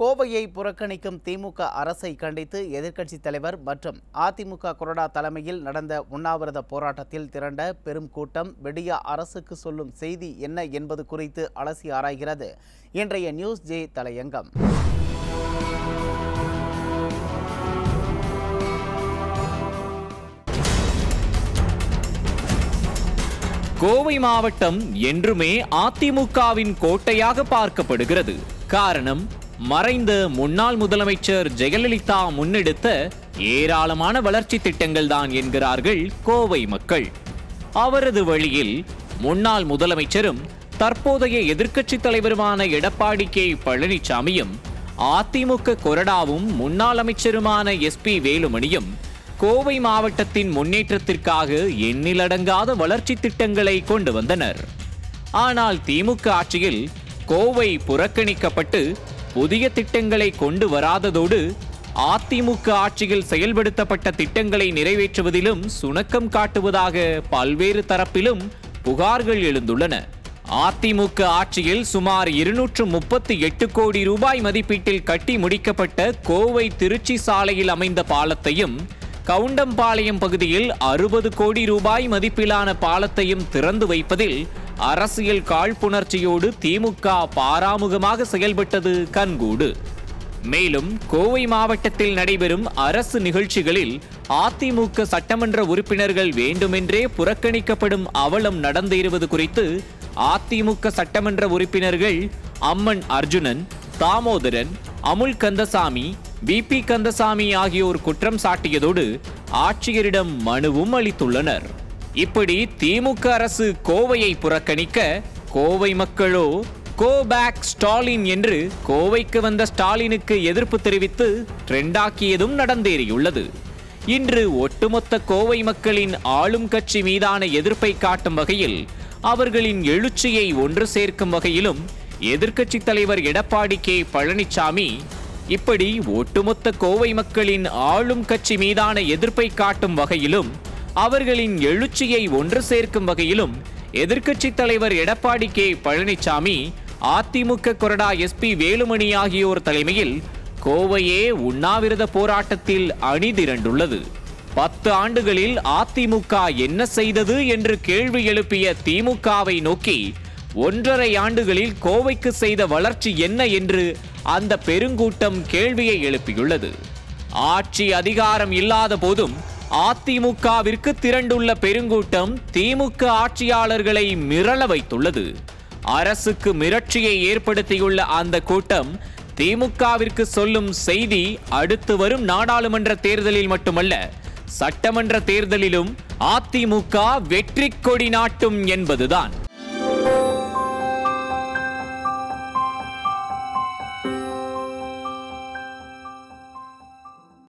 கோவையை புறக்கணிக்கும் திமுக அரசை கண்டித்து எதிர்க்கட்சித் தலைவர் மற்றும் அதிமுக கொறடா தலைமையில் நடந்த உண்ணாவிரத போராட்டத்தில் திரண்ட பெரும் கூட்டம் விடியா அரசுக்கு சொல்லும் செய்தி என்ன என்பது குறித்து அலசி ஆராய்கிறது இன்றைய நியூஸ் ஜே தலையங்கம் கோவை மாவட்டம் என்றுமே அதிமுகவின் கோட்டையாக பார்க்கப்படுகிறது காரணம் மறைந்த முன்னாள் முதலமைச்சர் ஜெயலலிதா முன்னெடுத்த ஏராளமான வளர்ச்சி திட்டங்கள் தான் என்கிறார்கள் கோவை மக்கள் அவரது வழியில் முன்னாள் முதலமைச்சரும் தற்போதைய எதிர்க்கட்சித் தலைவருமான எடப்பாடி கே பழனிசாமியும் அதிமுக கொறடாவும் முன்னாள் அமைச்சருமான எஸ்பி வேலுமணியும் கோவை மாவட்டத்தின் முன்னேற்றத்திற்காக எண்ணிலடங்காத வளர்ச்சி திட்டங்களை கொண்டு வந்தனர் ஆனால் திமுக ஆட்சியில் கோவை புறக்கணிக்கப்பட்டு புதிய திட்டங்களை கொண்டு வராததோடு அதிமுக ஆட்சியில் செயல்படுத்தப்பட்ட திட்டங்களை நிறைவேற்றுவதிலும் சுணக்கம் காட்டுவதாக பல்வேறு தரப்பிலும் புகார்கள் எழுந்துள்ளன அதிமுக ஆட்சியில் சுமார் இருநூற்று முப்பத்தி எட்டு கோடி ரூபாய் மதிப்பீட்டில் கட்டி முடிக்கப்பட்ட கோவை திருச்சி சாலையில் அமைந்த பாலத்தையும் கவுண்டம்பாளையம் பகுதியில் அறுபது கோடி ரூபாய் மதிப்பிலான பாலத்தையும் திறந்து வைப்பதில் அரசியல் காழ்ப்புணர்ச்சியோடு திமுக பாராமுகமாக செயல்பட்டது கண்கூடு மேலும் கோவை மாவட்டத்தில் நடைபெறும் அரசு நிகழ்ச்சிகளில் அதிமுக சட்டமன்ற உறுப்பினர்கள் வேண்டுமென்றே புறக்கணிக்கப்படும் அவலம் நடந்தேறுவது குறித்து அதிமுக சட்டமன்ற உறுப்பினர்கள் அம்மன் அர்ஜுனன் தாமோதரன் அமுல் கந்தசாமி பிபி கந்தசாமி ஆகியோர் குற்றம் சாட்டியதோடு ஆட்சியரிடம் மனுவும் அளித்துள்ளனர் இப்படி திமுக அரசு கோவையை புறக்கணிக்க கோவை மக்களோ கோ பேக் ஸ்டாலின் என்று கோவைக்கு வந்த ஸ்டாலினுக்கு எதிர்ப்பு தெரிவித்து ட்ரெண்டாக்கியதும் நடந்தேறியுள்ளது இன்று ஒட்டுமொத்த கோவை மக்களின் ஆளும் கட்சி மீதான எதிர்ப்பை காட்டும் வகையில் அவர்களின் எழுச்சியை ஒன்று சேர்க்கும் வகையிலும் எதிர்க்கட்சித் தலைவர் எடப்பாடி கே பழனிசாமி இப்படி ஒட்டுமொத்த கோவை மக்களின் ஆளும் கட்சி மீதான எதிர்ப்பை காட்டும் வகையிலும் அவர்களின் எழுச்சியை ஒன்று சேர்க்கும் வகையிலும் எதிர்க்கட்சித் தலைவர் எடப்பாடி கே பழனிசாமி அதிமுக கொறடா எஸ்பி வேலுமணி ஆகியோர் தலைமையில் கோவையே உண்ணாவிரத போராட்டத்தில் அணிதிரண்டுள்ளது பத்து ஆண்டுகளில் அதிமுக என்ன செய்தது என்று கேள்வி எழுப்பிய திமுகவை நோக்கி ஒன்றரை ஆண்டுகளில் கோவைக்கு செய்த வளர்ச்சி என்ன என்று அந்த பெருங்கூட்டம் கேள்வியை எழுப்பியுள்ளது ஆட்சி அதிகாரம் இல்லாத போதும் அதிமுகவிற்கு திரண்டுள்ள பெருங்கூட்டம் திமுக ஆட்சியாளர்களை மிரள வைத்துள்ளது அரசுக்கு மிரட்சியை ஏற்படுத்தியுள்ள அந்த கூட்டம் திமுகவிற்கு சொல்லும் செய்தி அடுத்து வரும் நாடாளுமன்ற தேர்தலில் மட்டுமல்ல சட்டமன்ற தேர்தலிலும் அதிமுக வெற்றி கொடி நாட்டும் என்பதுதான்